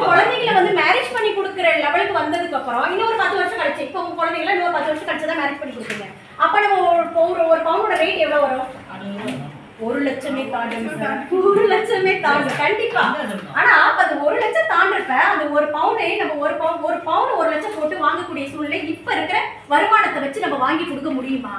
குழந்தைகளை வந்து மேரேஜ் பண்ணி கொடுக்குற லெவலுக்கு வந்ததுக்கு அப்புறம் இன்னொரு பத்து வருஷம் கழிச்சு இப்போ உங்க குழந்தைகளை இன்னொரு பத்து வருஷம் கழிச்சு தான் மேரேஜ் பண்ணி கொடுப்பீங்க அப்ப நம்ம ஒரு ஒரு ஒரு பவுனோட ரேட் எவ்வளவு வரும் ஒரு லட்சமே தாண்டும் சார் ஒரு லட்சமே தாண்டும் கண்டிப்பா ஆனா அப்ப அந்த ஒரு லட்சம் தாண்டிருப்ப அந்த ஒரு பவுனே நம்ம ஒரு பவுன் ஒரு பவுன் ஒரு லட்சம் போட்டு வாங்கக்கூடிய சூழ்நிலை இப்ப இருக்கிற வருமானத்தை வச்சு நம்ம வாங்கி கொடுக்க முடியுமா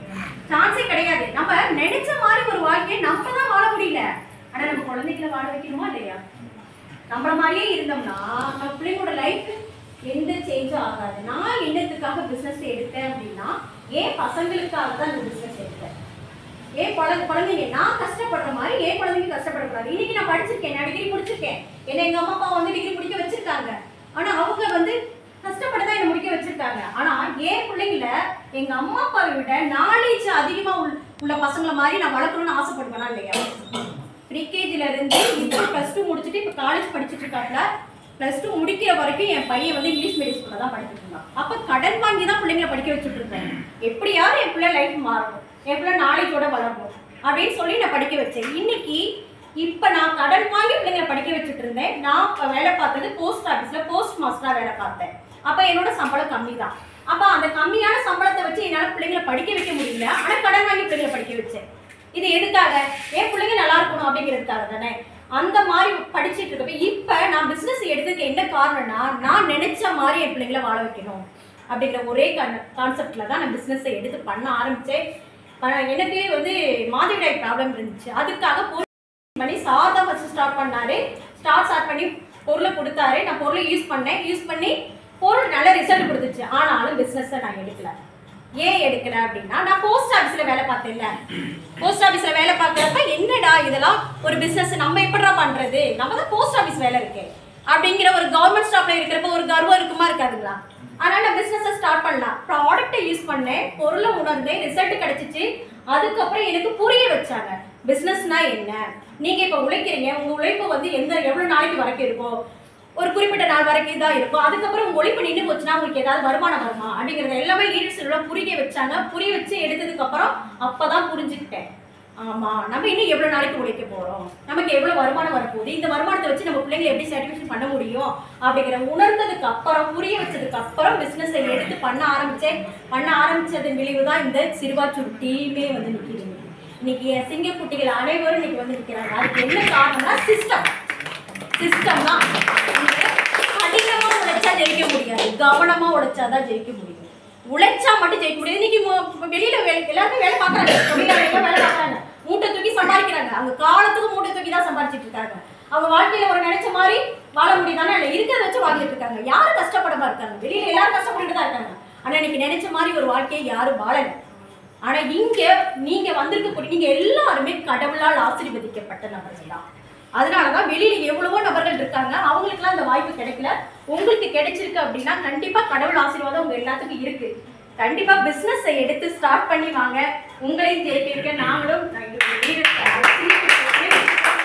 சான்ஸே கிடையாது நம்ம நினைச்ச மாதிரி ஒரு வாழ்க்கையை நம்ம தான் வாழ முடியல ஆனா நம்ம குழந்தைகளை வாழ வைக்கணுமா இல்லையா நம்மள மாதிரியே இருந்தோம்னா நம்ம பிள்ளைங்களோட லைஃப் எந்த சேஞ்சும் ஆகாது நான் என்னத்துக்காக பிசினஸ் எடுத்தேன் அப்படின்னா ஏன் பசங்களுக்காக தான் இந்த பிசினஸ் எடுத்தேன் ஏன் குழந்தை குழந்தைங்க நான் கஷ்டப்படுற மாதிரி ஏன் குழந்தைங்க கஷ்டப்படக்கூடாது இன்னைக்கு நான் படிச்சிருக்கேன் நான் டிகிரி முடிச்சிருக்கேன் என்ன எங்க அம்மா அப்பா வந்து டிகிரி முடிக்க வச்சிருக்காங்க ஆனா அவங்க வந்து கஷ்டப்பட்டு தான் என்ன முடிக்க வச்சிருக்காங்க ஆனா ஏன் பிள்ளைங்கள எங்க அம்மா அப்பாவை விட நாலேஜ் அதிகமா உள்- உள்ள பசங்கள மாதிரி நான் வளர்க்கணும்னு ஆசைப்படுவேனா இல்லையா ப்ரீகேஜில இருந்து இப்போ ப்ளஸ் டூ முடிச்சுட்டு இப்போ காலேஜ் படிச்சுட்டு இருக்காப்ல ப்ளஸ் டூ முடிக்கிற வரைக்கும் என் பையன் வந்து இங்கிலீஷ் மீடியம் ஸ்கூலில் தான் படிச்சுட்டு இருந்தான் அப்போ கடன் வாங்கி தான் பிள்ளைங்களை படிக்க வச்சுட்டு இருந்தேன் எப்படியாவது என் பிள்ளை லைஃப் மாறணும் என் பிள்ளை நாலேஜோட வளரணும் அப்படின்னு சொல்லி நான் படிக்க வச்சேன் இன்னைக்கு இப்போ நான் கடன் வாங்கி பிள்ளைங்களை படிக்க வச்சுட்டு இருந்தேன் நான் இப்ப வேலை பார்த்தது போஸ்ட் ஆஃபீஸில் போஸ்ட் மாஸ்டராக வேலை பார்த்தேன் அப்போ என்னோட சம்பளம் கம்மி தான் அப்போ அந்த கம்மியான சம்பளத்தை வச்சு என்னால் பிள்ளைங்களை படிக்க வைக்க முடியல ஆனால் கடன் வாங்கி பிள்ளைங்களை படிக்க வச்சேன் இது எதுக்காக என் பிள்ளைங்க நல்லா இருக்கணும் அப்படிங்கிறதுக்காக தானே அந்த மாதிரி படிச்சுட்டு இருக்கப்ப இப்போ நான் பிஸ்னஸ் எடுத்ததுக்கு என்ன காரணம்னா நான் நினைச்ச மாதிரி என் பிள்ளைங்களை வாழ வைக்கணும் அப்படிங்கிற ஒரே கான்செப்ட்ல தான் நான் பிஸ்னஸை எடுத்து பண்ண ஆரம்பிச்சேன் ஆனா எனக்கு வந்து மாதவிடாய் ப்ராப்ளம் இருந்துச்சு அதுக்காக பொருள் பண்ணி சார் தான் ஃபர்ஸ்ட் ஸ்டார்ட் பண்ணாரு ஸ்டார்ட் ஸ்டார்ட் பண்ணி பொருளை கொடுத்தாரு நான் பொருளை யூஸ் பண்ணேன் யூஸ் பண்ணி பொருள் நல்ல ரிசல்ட் கொடுத்துச்சு ஆனாலும் பிஸ்னஸை நான் எடுக்கல ஏன் எடுக்கல அப்படின்னா நான் போஸ்ட் ஆஃபீஸில் வேலை பார்த்தேன்ல போஸ்ட் ஆஃபீஸில் வேலை பார்க்குறப்ப என்னடா இதெல்லாம் ஒரு பிஸ்னஸ் நம்ம எப்படிடா பண்ணுறது நம்ம தான் போஸ்ட் ஆஃபீஸ் வேலை இருக்கு அப்படிங்கிற ஒரு கவர்மெண்ட் ஸ்டாப்ல இருக்கிறப்ப ஒரு கர்வம் இருக்குமா இருக்காதுங்களா அதனால நான் பிஸ்னஸை ஸ்டார்ட் பண்ணலாம் ப்ராடக்ட்டை யூஸ் பண்ணேன் பொருளை உணர்ந்தேன் ரிசல்ட் கிடைச்சிச்சு அதுக்கப்புறம் எனக்கு புரிய வச்சாங்க பிஸ்னஸ்னா என்ன நீங்க இப்போ உழைக்கிறீங்க உங்க உழைப்பு வந்து எந்த எவ்வளவு நாளைக்கு வரைக்கும் இருக்கும் ஒரு குறிப்பிட்ட நாள் வரைக்கும் தான் இருக்கும் அதுக்கப்புறம் உங்க ஒழிப்பு நின்று போச்சுன்னா உங்களுக்கு ஏதாவது வருமானம் வருமா அப்படிங்கறது எல்லாமே லீடர்ஸ் புரிய வச்சாங்க புரிய வச்சு எடுத்ததுக்கு அப்புறம் அப்பதான் புரிஞ்சுக்கிட்டேன் ஆமா நம்ம இன்னும் எவ்வளவு நாளைக்கு உழைக்க போறோம் நமக்கு எவ்வளவு வருமானம் வரப்போகுது இந்த வருமானத்தை வச்சு நம்ம பிள்ளைங்களை எப்படி சாட்டிஸ்ஃபேக்ஷன் பண்ண முடியும் அப்படிங்கிற உணர்ந்ததுக்கு அப்புறம் புரிய வச்சதுக்கு அப்புறம் பிசினஸ் எடுத்து பண்ண ஆரம்பிச்சேன் பண்ண ஆரம்பிச்சதன் விளைவு தான் இந்த சிறுவாச்சூர் டீமே வந்து நிற்கிது இன்னைக்கு என் சிங்கக்குட்டிகள் அனைவரும் இன்னைக்கு வந்து நிற்கிறாங்க அதுக்கு என்ன காரணம்னா சிஸ்டம் சிஸ்டம் தான் கடினமா உழைச்சா ஜெயிக்க முடியாது கவனமா உழைச்சாதான் ஜெயிக்க முடியும் உழைச்சா மட்டும் ஜெயிக்க முடியாது இன்னைக்கு மு- வெளியில வேலை எல்லாருமே வேலை பார்க்கறாங்க தொழிலாளர்கள் வேலை பார்க்கறாங்க மூட்டை தூக்கி சம்பாதிக்கிறாங்க அவங்க காலத்துக்கு மூட்டை தூக்கி தான் சம்பாதிச்சிட்டு இருக்காங்க அவங்க வாழ்க்கையில ஒரு நினைச்ச மாதிரி வாழ முடியுதானே இல்லை இருக்கிறத வச்சு வாழ்ந்துட்டு இருக்காங்க யாரும் கஷ்டப்படாம இருக்காங்க வெளியில எல்லாரும் கஷ்டப்பட்டு தான் இருக்காங்க ஆனா இன்னைக்கு நினைச்ச மாதிரி ஒரு வாழ்க்கையை யாரும் வாழல ஆனா இங்க நீங்க வந்திருக்கக்கூடிய நீங்க எல்லாருமே கடவுளால் ஆசீர்வதிக்கப்பட்ட நபர்கள் தான் அதனாலதான் வெளியில எவ்வளவோ நபர்கள் இருக்காங்க அவங்களுக்குலாம் அந்த வாய்ப்பு கிடைக்கல உங்களுக்கு கிடைச்சிருக்கு அப்படின்னா கண்டிப்பா கடவுள் ஆசீர்வாதம் உங்க எல்லாத்துக்கும் இருக்கு கண்டிப்பா பிசினஸ் எடுத்து ஸ்டார்ட் பண்ணி வாங்க உங்களையும் ஜெயிக்க இருக்க நாங்களும் எங்களுடைய leaders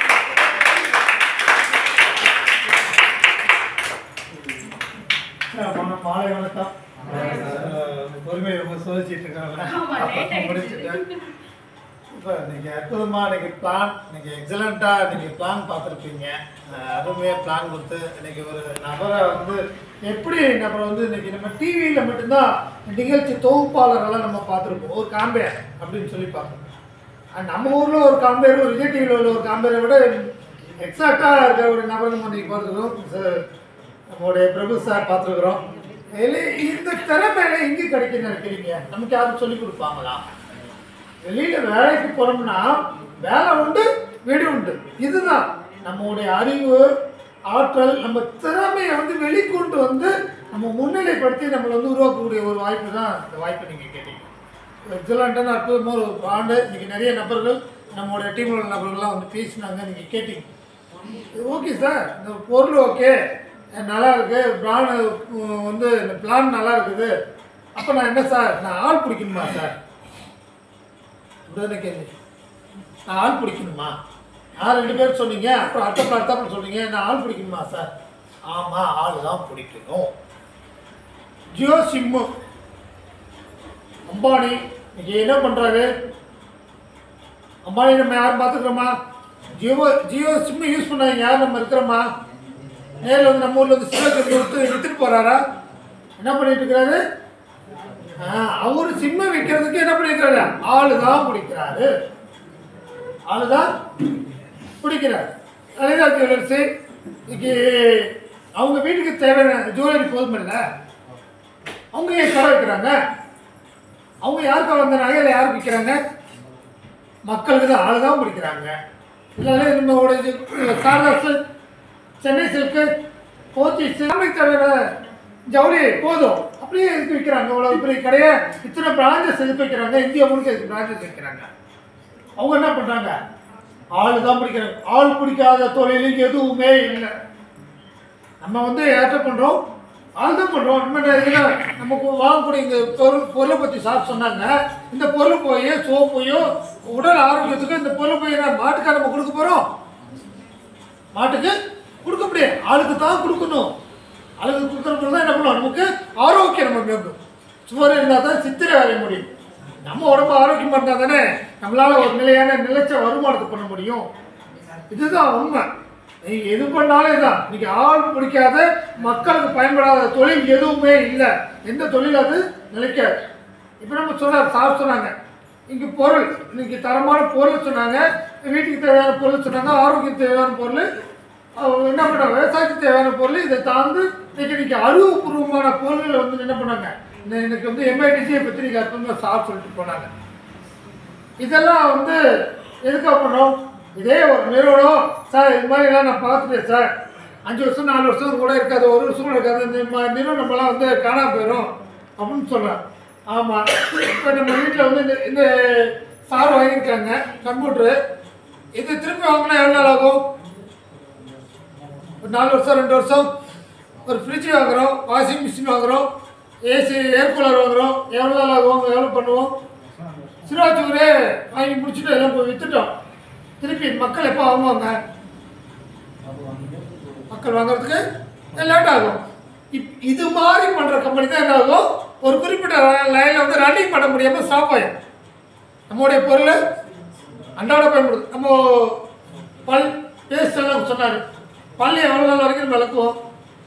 மா- மாலை வணக்கம் அஹ் பொறுமையை ரொம்ப சோதிச்சிட்டு இருக்காங்க ஆமா, late ஆயிடுச்சு. முடிச்சுட்டேன் இப்போ நீங்கள் அற்புதமாக இன்னைக்கு பிளான் இன்னைக்கு எக்ஸலண்ட்டாக இன்னைக்கு பிளான் பார்த்துருப்பீங்க அருமையாக பிளான் கொடுத்து இன்னைக்கு ஒரு நபரை வந்து எப்படி நபரை வந்து இன்னைக்கு நம்ம டிவியில் மட்டும்தான் நிகழ்ச்சி தொகுப்பாளர்களெல்லாம் நம்ம பார்த்துருப்போம் ஒரு காம்பேர் அப்படின்னு சொல்லி பார்ப்போம் அஹ் நம்ம ஊரில் ஒரு காம்பேர் ஒரு விஜய் டிவியில் உள்ள ஒரு காம்பேரை விட எக்ஸாக்டாக இருக்கிற ஒரு நபர் நம்ம இன்னைக்கு பார்த்துருக்கோம் நம்மளுடைய பிரபு சார் பார்த்துருக்குறோம் இந்த திறமையில எங்கே கிடைக்குன்னு நினைக்கிறீங்க நமக்கு யாரும் சொல்லி கொடுப்பாங்களா வெளியில வேலைக்கு போனோம்னா வேலை உண்டு வீடு உண்டு இதுதான் நம்மளுடைய அறிவு ஆற்றல் நம்ம திறமையை வந்து வெளிக்கொண்டு வந்து நம்ம முன்னிலைப்படுத்தி நம்மளை வந்து உருவாக்கக்கூடிய ஒரு வாய்ப்பு தான் இந்த வாய்ப்பை நீங்கள் கேட்டீங்க எக்ஸலண்ட்டான அற்புதமாக ஒரு ஆண்டு இன்னைக்கு நிறைய நபர்கள் நம்மளுடைய டீமில் உள்ள நபர்கள்லாம் வந்து பேசினாங்க நீங்கள் கேட்டீங்க ஓகே சார் இந்த பொருள் ஓகே நல்லா இருக்கு பிளான் வந்து இந்த பிளான் நல்லா இருக்குது அப்போ நான் என்ன சார் நான் ஆள் பிடிக்கணுமா சார் அப்படிதானே கேள்வி நான் ஆள் பிடிக்கணுமா நான் ரெண்டு பேர் சொன்னீங்க அப்புறம் அடுத்த அடுத்தாப்புல சொன்னீங்க நான் ஆள் பிடிக்கணுமா சார் ஆமாம் ஆள் தான் பிடிக்கணும் ஜியோ சிம்மு அம்பானி இன்னைக்கு என்ன பண்ணுறாரு அம்பானி நம்ம யாரும் பார்த்துக்கிறோமா ஜியோ ஜியோ சிம்மு யூஸ் பண்ணாங்க யார் நம்ம இருக்கிறோமா நேரில் வந்து நம்ம ஊரில் வந்து சிவகங்கை கொடுத்து வித்துட்டு போகிறாரா என்ன பண்ணிட்டு இருக்கிறாரு அவர் சிம்ம விற்கிறதுக்கு என்ன பண்ணிருக்காரு ஆளு தான் பிடிக்கிறாரு ஆளு தான் பிடிக்கிறார் லலிதா ஜுவல்லர்ஸு இன்னைக்கு அவங்க வீட்டுக்கு தேவையான ஜுவல்லரி போதும் இல்லை அவங்க ஏன் கடை வைக்கிறாங்க அவங்க யாருக்கா வந்த நகையில யார் விற்கிறாங்க மக்களுக்கு தான் ஆளு தான் பிடிக்கிறாங்க இல்லை நம்மளோட இது சாரதா சில்க் சென்னை சில்க்கு போத்தீஸ் நமக்கு தேவையான ஜவுளி போதும் அப்படியே எடுத்து வைக்கிறாங்க இவ்வளோ பெரிய கடையை இத்தனை பிராஞ்சஸ் எடுத்து வைக்கிறாங்க இந்தியா முழுக்க இதுக்கு பிராஞ்சஸ் வைக்கிறாங்க அவங்க என்ன பண்ணுறாங்க ஆள் தான் பிடிக்கிறாங்க ஆள் பிடிக்காத தொழில் எதுவுமே இல்லை நம்ம வந்து ஏற்ற பண்ணுறோம் ஆள் தான் பண்ணுறோம் நம்ம இதுல நமக்கு வாங்கக்கூடிய இந்த பொருள் பொருளை பற்றி சார் சொன்னாங்க இந்த பொருள் போய் சோப்பையோ உடல் ஆரோக்கியத்துக்கு இந்த பொருள் போய் என்ன மாட்டுக்கா நம்ம கொடுக்க போகிறோம் மாட்டுக்கு கொடுக்க முடியாது ஆளுக்கு தான் கொடுக்கணும் ஆளுக்கு கொடுக்குறப்ப தான் என்ன பண்ணுவோம் நமக்கு ஆரோக்கியம் நம்ம மேம்படும் சுவர் இருந்தால் தான் சித்திரை வரைய முடியும் நம்ம உடம்பு ஆரோக்கியமாக இருந்தால் தானே நம்மளால் ஒரு நிலையான நிலைச்ச வருமானத்தை பண்ண முடியும் இதுதான் உண்மை நீ எது பண்ணாலும் இதான் இன்னைக்கு ஆள் பிடிக்காத மக்களுக்கு பயன்படாத தொழில் எதுவுமே இல்லை எந்த தொழில் அது நிலைக்காது இப்போ நம்ம சொன்னார் சார் சொன்னாங்க இங்கே பொருள் இன்னைக்கு தரமான பொருள் சொன்னாங்க வீட்டுக்கு தேவையான பொருள் சொன்னாங்க ஆரோக்கியத்துக்கு தேவையான பொருள் அவங்க என்ன பண்ணாங்க விவசாயத்துக்கு தேவையான பொருள் இதை தாழ்ந்து இன்னைக்கு இன்னைக்கு அறிவுபூர்வமான பொருள்களை வந்து என்ன பண்ணாங்க இந்த எனக்கு வந்து எம்ஐடிசியை பற்றி நீங்கள் அற்புதமாக சார் சொல்லிட்டு போனாங்க இதெல்லாம் வந்து எதுக்காக பண்ணோம் இதே ஒரு நிறுவனம் சார் இது மாதிரிலாம் நான் பார்த்துட்டேன் சார் அஞ்சு வருஷம் நாலு வருஷம் கூட இருக்காது ஒரு வருஷம் கூட இருக்காது இந்த ம- நிறுவனமெல்லாம் வந்து காணாம போயிடும் அப்படின்னு சொல்கிறேன் ஆமாம் இப்போ நம்ம வீட்டில் வந்து இந்த இந்த சார் வாங்கியிருக்காங்க கம்ப்யூட்ரு இது திருப்பி வாங்கினா எவ்வளோ நாள் ஆகும் ஒரு நாலு வருஷம் ரெண்டு வருஷம் ஒரு ஃப்ரிட்ஜ் வாங்குறோம் வாஷிங் மிஷின் வாங்குறோம் ஏசி ஏர் கூலர் வாங்குறோம் எவ்வளோ நாள் ஆகும் எவ்வளோ பண்ணுவோம் சிராஜூரே வாங்கி முடிச்சுட்டு எல்லாம் போய் வித்துட்டோம் திருப்பி மக்கள் எப்போ வாங்குவாங்க மக்கள் வாங்குறதுக்கு லேட் ஆகும் இப் இது மாதிரி பண்ணுற கம்பெனி தான் என்ன ஆகும் ஒரு குறிப்பிட்ட லைனில் வந்து ரன்னிங் பண்ண முடியாமல் ஸ்டாப் ஆயிடும் நம்மளுடைய பொருள் அன்றாட பயன்படுது நம்ம பல் பேஸ்ட் எல்லாம் சொன்னார் பல் எவ்வளோ நாள் வரைக்கும் நம்ம விளக்குவோம்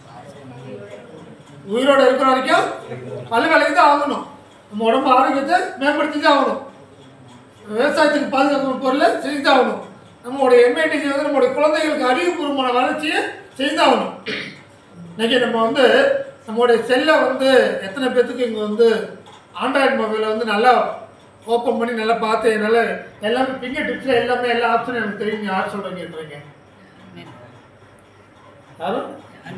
உயிரோட இருக்கிற வரைக்கும் பல் விலைக்கு தான் ஆகணும் நம்ம உடம்பு ஆரோக்கியத்தை மேம்படுத்தி தான் ஆகணும் விவசாயத்துக்கு பாதுகாக்கும் பொருளை செஞ்சு தான் ஆகணும் நம்மளுடைய எம்ஐடிசி வந்து நம்மளுடைய குழந்தைகளுக்கு அறிவுபூர்வமான வளர்ச்சியை செய்தாகணும் இன்னைக்கு நம்ம வந்து நம்மளுடைய செல்லை வந்து எத்தனை பேர்த்துக்கு இங்கே வந்து ஆண்ட்ராய்டு மொபைலை வந்து நல்லா ஓப்பன் பண்ணி நல்லா பார்த்து நல்லா எல்லாமே ஃபிங்கர் டிப்ஸில் எல்லாமே எல்லா ஆப்ஷனும் எனக்கு தெரியும் யார் சொல்கிறீங்க இருக்கிறீங்க யாரும்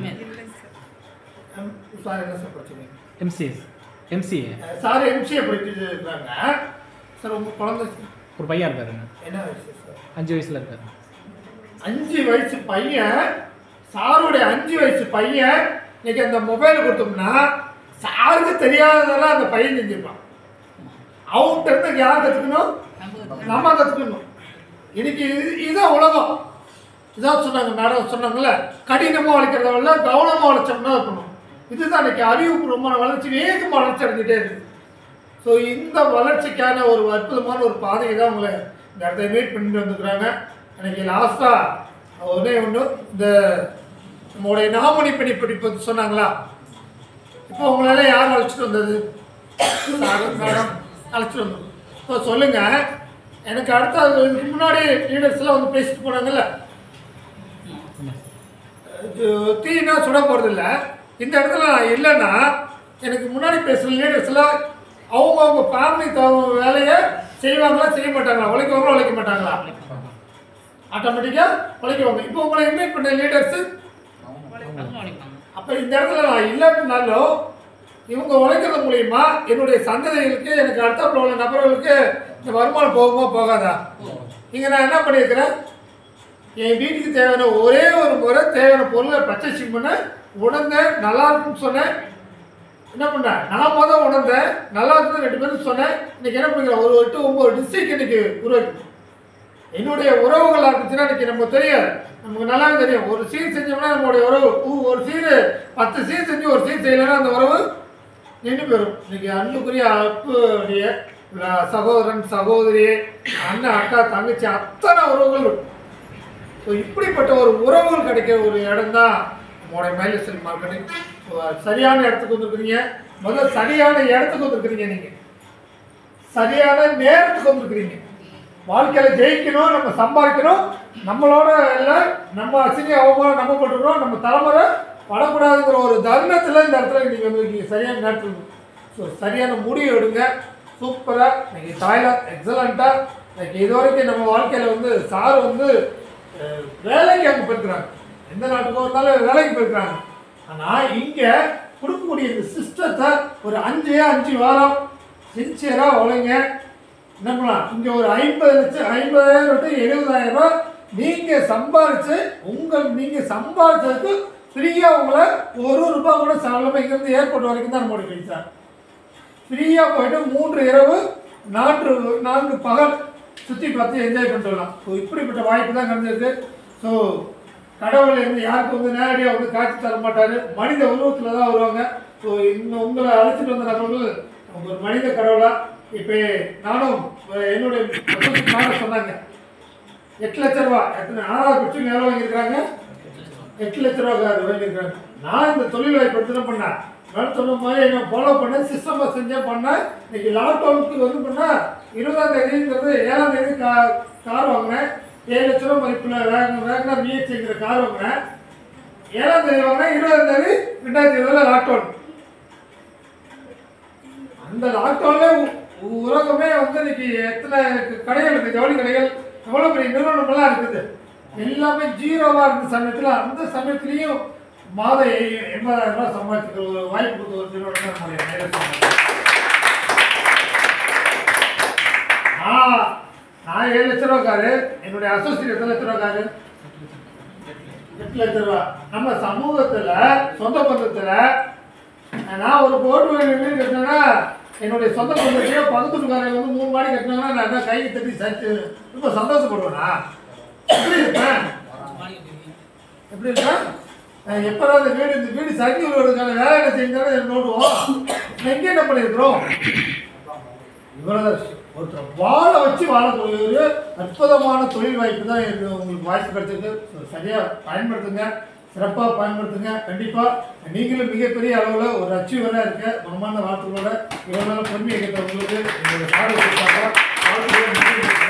எம், சார் என்ன சார் படிச்சீங்க எம்சிஎஸ் எம்சிஏ சார் எம்சிஏ படிச்சுட்டு இருக்காங்க சார் உங்கள் குழந்தை ஒரு பையன் இருக்காருங்க என்ன வயசு சார் அஞ்சு வயசுல இருக்காரு அஞ்சு வயசு பையன் சாருடைய அஞ்சு வயசு பையன் இன்னைக்கு அந்த மொபைல் கொடுத்தோம்னா சாருக்கு தெரியாததெல்லாம் அந்த பையன் செஞ்சிருப்பான் அவன்கிட்ட இருந்து யார் கற்றுக்கணும் நம்ம கற்றுக்கணும் இன்னைக்கு இது இதுதான் உலகம் இதான் சொன்னாங்க மேடம் சொன்னாங்கல்ல கடினமாக வளர்க்குறத விட கவனமாக வளர்ச்சோம்னா இருக்கணும் இதுதான் இன்னைக்கு அறிவுபூர்வமான வளர்ச்சி வேகமாக வளர்ச்சி அடைஞ்சிட்டே இருக்கு ஸோ இந்த வளர்ச்சிக்கான ஒரு அற்புதமான ஒரு பாதையை தான் உங்களை இந்த இடத்துல மீட் பண்ணிட்டு வந்துக்கிறாங்க எனக்கு லாஸ்ட்டாக ஒன்றே ஒன்று இந்த நம்மளுடைய நாமணி பணி படிப்பு சொன்னாங்களா இப்போ உங்களால யார் அழைச்சிட்டு வந்தது சார் மேடம் அழைச்சிட்டு வந்தோம் இப்போ சொல்லுங்கள் எனக்கு அடுத்த இதுக்கு முன்னாடி லீடர்ஸ்லாம் வந்து பேசிட்டு போனாங்கல்ல இது தீனா சுட போகிறதில்ல இந்த இடத்துல நான் இல்லைன்னா எனக்கு முன்னாடி பேசுகிற லீடர்ஸ்லாம் அவங்கவுங்க ஃபேமிலி தகுந்த வேலையை செய்வாங்களா செய்ய மாட்டாங்களா உழைக்குவாங்களா உழைக்க மாட்டாங்களா ஆட்டோமேட்டிக்காக உழைக்குவாங்க இப்போ உங்களை இன்வைட் பண்ண லீடர்ஸு அப்போ இந்த இடத்துல நான் இல்லைன்னாலும் இவங்க உழைக்கிறது மூலியமா என்னுடைய சந்ததிகளுக்கு எனக்கு அடுத்த உள்ள நபர்களுக்கு இந்த வருமானம் போகுமா போகாதா இங்கே நான் என்ன பண்ணியிருக்கிறேன் என் வீட்டுக்கு தேவையான ஒரே ஒரு முறை தேவையான பொருளை பர்ச்சேசிங் பண்ணேன் உணர்ந்தேன் நல்லா இருக்குன்னு சொன்னேன் என்ன பண்ணேன் நான் மொதல் உணர்ந்தேன் நல்லா இருக்குன்னு ரெண்டு பேரும் சொன்னேன் இன்னைக்கு என்ன பண்ணுறேன் ஒரு எட்டு ஒம்பது டிஸ்ட்ரிக்ட் இன்னைக்கு உருவாக்கி என்னுடைய உறவுகளாக இருந்துச்சுன்னா இன்னைக்கு நமக்கு தெரியாது நமக்கு நல்லாவே தெரியும் ஒரு சீர் செஞ்சோம்னா நம்மளுடைய உறவு ஊ- ஒரு சீர் பத்து சீர் செஞ்சு ஒரு சீர் செய்யலைன்னா அந்த உறவு நின்று போயிடும் இன்னைக்கு அன்புக்குரிய அப்புடைய சகோதரன் சகோதரி அண்ணன் அக்கா தங்கச்சி அத்தனை உறவுகள் ஸோ இப்படிப்பட்ட ஒரு உறவுகள் கிடைக்கிற ஒரு இடம் தான் உங்களுடைய மைலேஜ் செல் மார்க்கெட்டிங் சரியான இடத்துக்கு வந்துருக்கிறீங்க முதல்ல சரியான இடத்துக்கு வந்துருக்கிறீங்க நீங்கள் சரியான நேரத்துக்கு வந்துருக்கிறீங்க வாழ்க்கையில் ஜெயிக்கணும் நம்ம சம்பாதிக்கணும் நம்மளோட இல்லை நம்ம அசிங்க அவமானம் நம்ம பண்ணுறோம் நம்ம தலைமுறை படக்கூடாதுங்கிற ஒரு தருணத்தில் இந்த இடத்துல நீங்கள் வந்திருக்கீங்க சரியான நேரத்தில் ஸோ சரியான முடிவு எடுங்க சூப்பராக இன்னைக்கு தாய்லாந்து எக்ஸலண்ட்டாக இன்னைக்கு இது வரைக்கும் நம்ம வாழ்க்கையில் வந்து சார் வந்து அஹ், வேலைக்கு அங்கே போயிருக்கிறாங்க எந்த நாட்டுக்கு இருந்தாலும் வேலைக்கு போயிருக்கிறாங்க ஆனால் இங்கே கொடுக்கக்கூடிய இந்த சிஸ்டத்தை ஒரு அஞ்சே அஞ்சு வாரம் சின்சியராக உழைங்க என்ன பண்ணலாம் இங்கே ஒரு ஐம்பது லட்சம் ஐம்பதாயிரம் டு எழுபதாயிரம் ரூபாய் நீங்கள் சம்பாரிச்சு உங்கள் நீங்கள் சம்பாரிச்சதுக்கு ஃப்ரீயாக உங்களை ஒரு ரூபாய் கூட சம்பளமாக இங்கேருந்து ஏர்போர்ட் வரைக்கும் தான் நம்மளுடைய பைசா ஃப்ரீயாக போயிட்டு மூன்று இரவு நான்கு நான்கு பகல் சுற்றி பார்த்து என்ஜாய் பண்ணிட்டு வரலாம் ஸோ இப்படிப்பட்ட வாய்ப்பு தான் கிடைச்சிருக்கு ஸோ கடவுள் வந்து யாருக்கும் வந்து நேரடியாக வந்து காட்சி தர மாட்டார் மனித உருவத்தில் தான் வருவாங்க ஸோ இன்னும் உங்களை அழைச்சிட்டு வந்த நபர்கள் அவங்க ஒரு மனித கடவுளா இப்போ நானும் அஹ், என்னுடைய நானும் சொன்னாங்க எட்டு லட்ச ரூபா எத்தனை ஆறாவது பட்சம் எவ்வளோ வாங்கியிருக்காங்க எட்டு லட்ச ரூபா வாங்கியிருக்காங்க நான் இந்த தொழில் வாய்ப்பு எடுத்து என்ன பண்ணேன் நான் சொன்ன மாதிரி என்ன ஃபாலோ பண்ணேன் சிஸ்டமாக செஞ்சேன் பண்ணேன் இன்னைக்கு லாக்டவுனுக்கு வந்து பண்ணால் இருபதாம் தேதிங்கிறது ஏழாம் தேதி கா கார் வாங்கினேன் ஏழு லட்ச ரூபா மதிப்பில் வேக வேகனார் பிஹெச்ங்கிற கார் வாங்கினேன் ஏழாம் தேதி வாங்கினேன் இருபதாம் தேதி ரெண்டாயிரத்தி இருபதில் லாக்டவுன் அந்த லாக்டவுன்ல உலகமே வந்து இன்னைக்கு எத்தனை கடைகள் இருக்கு ஜவுளி கடைகள் எவ்வளோ பெரிய நிறுவனங்கள்லாம் இருக்குது எல்லாமே ஜீரோவா இருந்த சமயத்தில் அந்த சமயத்துலேயும் மாதம் எ- எண்பதாயிரம் ரூபாய் சம்பாதிக்கிற ஒரு வாய்ப்பு கொடுத்த ஒரு நிறுவனம் தான் நம்முடைய நேரடி சம்பாதி. நான் நான் ஏழு லட்ச ரூபாக்காரு என்னுடைய அசோசியேட் எத்தனை லட்ச ரூபாக்காரு எட்டு லட்ச ரூபா நம்ம சமூகத்துல சொந்த பந்தத்துல நான் ஒரு போட்டு வீடு கட்டினேன்னா என்னுடைய சொந்த பந்தத்தையோ பக்கத்துக்காரங்க வந்து மூணு மாடி கட்டினாங்கன்னா நான் என்ன கையை தட்டி சச்சு ரொம்ப சந்தோஷப்படுவேனா எப்படி இருப்பேன் எப்படி இருப்பேன் அஹ் எப்பதான் இந்த வீடு இந்த வீடு சங்கி விடுவதற்கான வேலையை செஞ்சாலும் நோடுவோம் எங்க என்ன பண்ணியிருக்கிறோம் இவ்வளவு ஒருத்தர் வாழ வச்சு வாழக்கூடிய ஒரு அற்புதமான தொழில் வாய்ப்பு தான் இது உங்களுக்கு வாய்ப்பு கிடைச்சிருக்கு ஸோ சரியாக பயன்படுத்துங்க சிறப்பாக பயன்படுத்துங்க கண்டிப்பாக நீங்களும் மிகப்பெரிய அளவில் ஒரு அச்சீவராக இருக்க மனமான வாழ்த்துக்களோட இவ்வளோ நாள் பொறுமையை கேட்ட உங்களுக்கு எங்களுடைய பாடல் வாழ்த்துக்களை